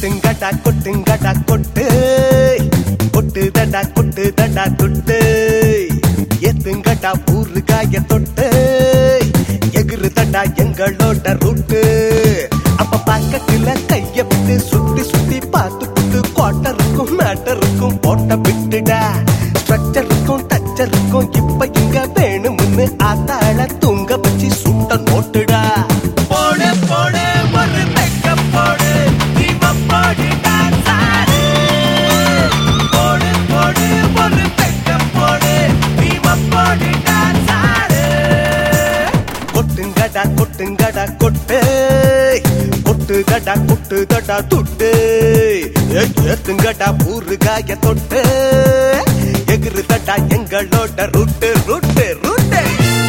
கொட்டுங்கடா கொட்டுங்கடா கொட்டு கொட்டு தடா கொட்டு தடா துட்டு ஏத்துங்கடா ஊறுகாய தொட்டு எகிரு தடா எங்களோட ரூட்டு அப்ப பாக்கெட்டுல கைய விட்டு சுத்தி சுத்தி பார்த்து புட்டு குவாட்டருக்கும் மேட்டருக்கும் போட்ட விட்டுடா ஸ்ட்ரக்சருக்கும் டச்சருக்கும் இப்ப இங்க வேணும்னு ஆத்தாள தூங்க வச்சு சுட்ட நோட்டுடா போடு போடு ஒரு மேக்கப் போடு இவன் போடு டான்ஸ் ஆடு போடு போடு ஒரு மேக்கப் போடு இவன் போடு டான்ஸ் ஆடு கொட்டுங்கடா கொட்டுங்கடா கொட்டு கொட்டுகடா கொட்டுதடா துட்டு ஏ- ஏத்துங்கடா ஊறுகாய தொட்டு எகிருதடா எங்களோட ரூட்டு ரூட்டு ரூட்டு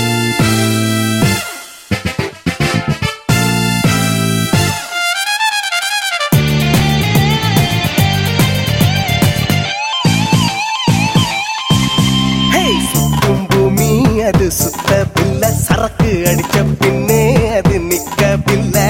ஹே, சுத்தும் பூமி அது சுத்தவில்லை சரக்கு அடிச்ச பின்னே அது நிக்கவில்லை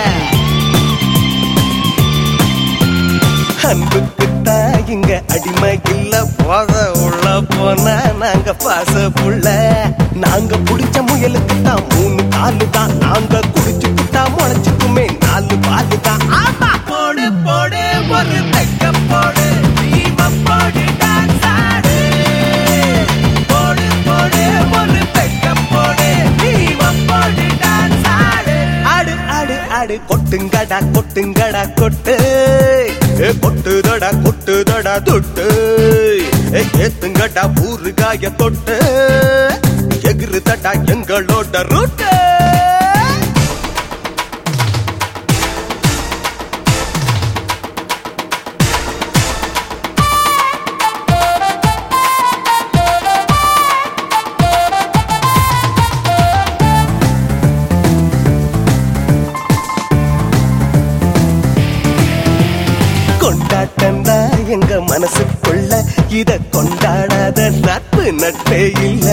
அன்புக்குத்தான் இங்க அடிமை இல்ல போத உள்ள போனா நாங்க பாச புள்ள நாங்க புடிச்ச முயலுக்கு தான் மூணு காலு தான் நாங்க குடிச்சுக்கிட்டா முளைச்சுக்குமே நாலு பாலு தான் ஆமா போடு போடு ஒரு தைக்க போடு தீபம் போடு டான்ஸ் ஆடு போடு போடு ஒரு தைக்க போடு தீபம் போடு டான்ஸ் ஆடு ஆடு ஆடு ஆடு கொட்டுங்கடா கொட்டுங்கடா கொட்டு ஏ, கொட்டுதடா கொட்டுதடா தொட்டு ஏ, ஏத்துங்கடா ஊறுகாய தொட்டு எகிருதடா எங்களோட ரூட்டு கொண்டாட்டம் தான் எங்க மனசுக்குள்ள இத கொண்டாடாத நட்பு நட்பே இல்ல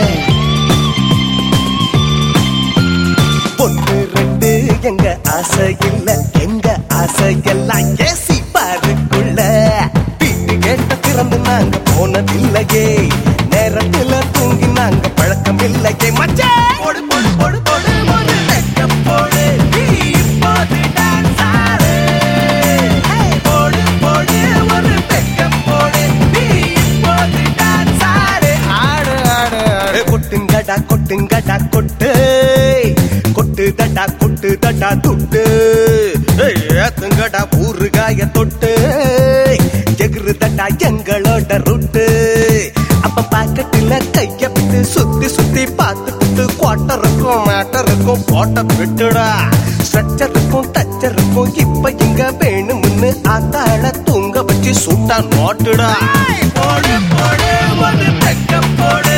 பொண்ணு ரெண்டு எங்க ஆசை இல்ல எங்க ஆசை எல்லாம் ஏசி பாருக்குள்ள வீட்டு கேட்ட திறந்து நாங்க போனதில்லையே நேரத்துல தூங்கி நாங்க பழக்கம் இல்லையே மச்சே போடு போடு போடு போடு ஒரு makeup போடு நீ இப்போது dance ஆடு. Hey, போடு போடு ஒரு makeup போடு நீ இப்போது dance ஆடு. ஆடு ஆடு ஆடு கொட்டுங்கடா கொட்டுங்கடா கொட்டு கொட்டு தடா கொட்டு தடா துட்டு ஏய், ஏத்துங்கடா ஊறுகாய தொட்டு எகிரு தடா எங்களோட ரூட்டு அப்ப பாக்கெட்டுல கைய விட்டு சுத்தி சுத்தி பார்த்துட்டு குவாட்டருக்கும் மேட்டருக்கும் போட்ட விட்டுடா ஸ்ட்ரக்சருக்கும் டச்சருக்கும் இப்ப இங்க வேணும்னு ஆத்தாள தூங்க வச்சு சுட்டா நோட்டுடா போடு போடு ஒரு தெக்க போடு